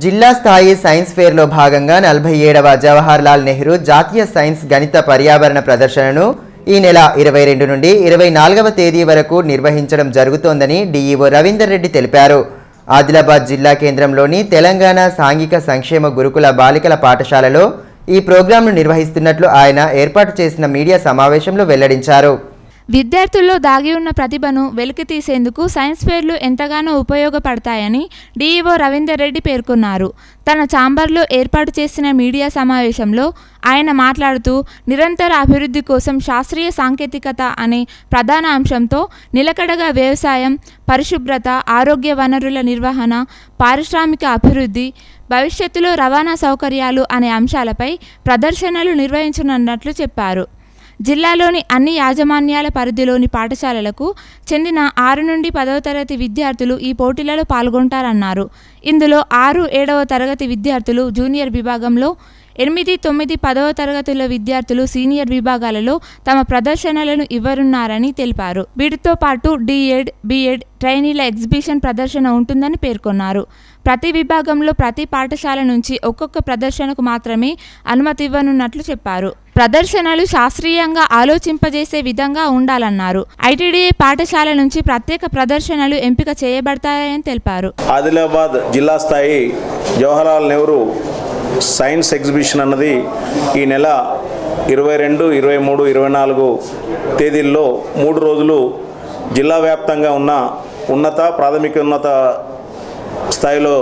జిల్లా స్థాయి సైన్స్ ఫేర్లో భాగంగా నలభై ఏడవ జవహర్ లాల్ నెహ్రూ జాతీయ సైన్స్ గణిత పర్యావరణ ప్రదర్శనను ఈ నెల ఇరవై రెండు నుండి ఇరవై నాలుగవ తేదీ వరకు నిర్వహించడం జరుగుతోందని డీఈఓ రవీందర్ రెడ్డి తెలిపారు ఆదిలాబాద్ జిల్లా కేంద్రంలోని తెలంగాణ సాంఘిక సంక్షేమ గురుకుల బాలికల పాఠశాలలో ఈ ప్రోగ్రాంను నిర్వహిస్తున్నట్లు ఆయన ఏర్పాటు చేసిన మీడియా సమావేశంలో వెల్లడించారు విద్యార్థుల్లో దాగి ఉన్న ప్రతిభను వెలికితీసేందుకు సైన్స్ ఫేర్లు ఎంతగానో ఉపయోగపడతాయని డీఈఓ రవీందర్ రెడ్డి పేర్కొన్నారు తన ఛాంబర్లో ఏర్పాటు చేసిన మీడియా సమావేశంలో ఆయన మాట్లాడుతూ నిరంతర అభివృద్ధి కోసం శాస్త్రీయ సాంకేతికత అనే ప్రధాన అంశంతో నిలకడగా వ్యవసాయం పరిశుభ్రత ఆరోగ్య వనరుల నిర్వహణ పారిశ్రామిక అభివృద్ధి భవిష్యత్తులో రవాణా సౌకర్యాలు అనే అంశాలపై ప్రదర్శనలు నిర్వహించనున్నట్లు చెప్పారు జిల్లాలోని అన్ని యాజమాన్యాల పరిధిలోని పాఠశాలలకు చెందిన ఆరు నుండి పదవ తరగతి విద్యార్థులు ఈ పోటీలలో పాల్గొంటారన్నారు ఇందులో ఆరు ఏడవ తరగతి విద్యార్థులు జూనియర్ విభాగంలో ఎనిమిది తొమ్మిది పదవ తరగతుల విద్యార్థులు సీనియర్ విభాగాలలో తమ ప్రదర్శనలను ఇవ్వనున్నారని తెలిపారు వీటితో పాటు డిఎడ్ బిఎడ్ ట్రైనీల ఎగ్జిబిషన్ ప్రదర్శన ఉంటుందని పేర్కొన్నారు ప్రతి విభాగంలో ప్రతి పాఠశాల నుంచి ఒక్కొక్క ప్రదర్శనకు మాత్రమే అనుమతి ఇవ్వనున్నట్లు చెప్పారు ప్రదర్శనలు శాస్త్రీయంగా ఆలోచింపజేసే విధంగా ఉండాలన్నారు ఐటీడీఏ పాఠశాల నుంచి ప్రత్యేక ప్రదర్శనలు ఎంపిక చేయబడతాయని తెలిపారు ఆదిలాబాద్ జిల్లా స్థాయి జవహర్లాల్ నెహ్రూ సైన్స్ ఎగ్జిబిషన్ అన్నది ఈ నెల ఇరవై రెండు ఇరవై మూడు ఇరవై నాలుగు తేదీల్లో మూడు రోజులు జిల్లా వ్యాప్తంగా ఉన్న ఉన్నత ప్రాథమిక ఉన్నత స్థాయిలో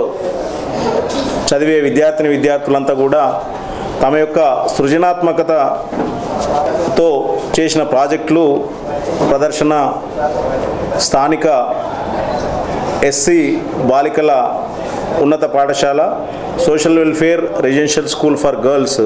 చదివే విద్యార్థిని విద్యార్థులంతా కూడా తమ యొక్క సృజనాత్మకతతో చేసిన ప్రాజెక్టులు ప్రదర్శన స్థానిక ఎస్సీ బాలికల ఉన్నత పాఠశాల social welfare residential school for girls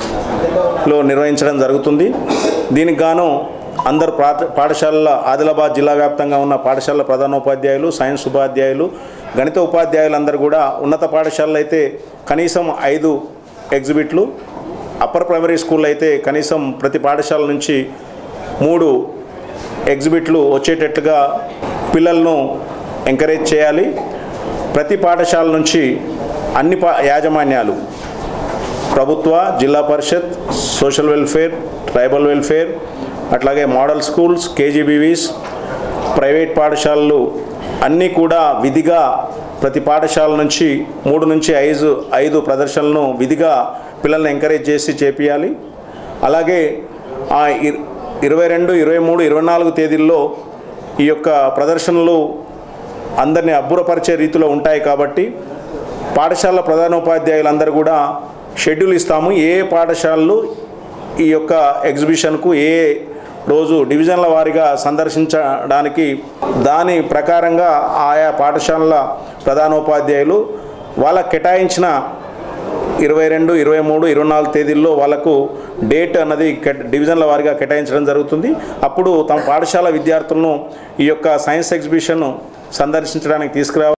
లో నిర్వహించడం జరుగుతుంది దీనికి గాను అందరు పాఠ పాఠశాలల ఆదిలాబాద్ జిల్లా వ్యాప్తంగా ఉన్న పాఠశాలల ప్రధానోపాధ్యాయులు సైన్స్ ఉపాధ్యాయులు గణిత ఉపాధ్యాయులందరూ కూడా ఉన్నత పాఠశాలలు అయితే కనీసం ఐదు ఎగ్జిబిట్లు అప్పర్ ప్రైమరీ స్కూల్ అయితే కనీసం ప్రతి పాఠశాల నుంచి మూడు ఎగ్జిబిట్లు వచ్చేటట్టుగా పిల్లలను ఎంకరేజ్ చేయాలి ప్రతి పాఠశాల నుంచి అన్ని పా యాజమాన్యాలు ప్రభుత్వ Zilla Parishad social welfare tribal welfare అట్లాగే మోడల్ స్కూల్స్ కేజీబీవీస్ ప్రైవేట్ పాఠశాలలు అన్నీ కూడా విధిగా ప్రతి పాఠశాల నుంచి మూడు నుంచి ఐదు ఐదు ప్రదర్శనలను విధిగా పిల్లల్ని ఎంకరేజ్ చేసి చేపియాలి అలాగే ఆ ఇర్- ఇరవై రెండు ఇరవై మూడు ఇరవై నాలుగు తేదీల్లో ఈ యొక్క ప్రదర్శనలు అందరినీ అబ్బురపరిచే రీతిలో ఉంటాయి కాబట్టి పాఠశాల ప్రధానోపాధ్యాయులందరూ కూడా షెడ్యూల్ ఇస్తాము ఏ ఏ పాఠశాలలు ఈ యొక్క ఎగ్జిబిషన్కు ఏ ఏ రోజు డివిజన్ల వారీగా సందర్శించడానికి దాని ప్రకారంగా ఆయా పాఠశాలల ప్రధానోపాధ్యాయులు వాళ్ళకు కేటాయించిన ఇరవై రెండు ఇరవై మూడు ఇరవై నాలుగు తేదీల్లో వాళ్ళకు డేట్ అన్నది కెట్- డివిజన్ల వారీగా కేటాయించడం జరుగుతుంది అప్పుడు తమ పాఠశాల విద్యార్థులను ఈ యొక్క సైన్స్ ఎగ్జిబిషన్ సందర్శించడానికి తీసుకురావాలి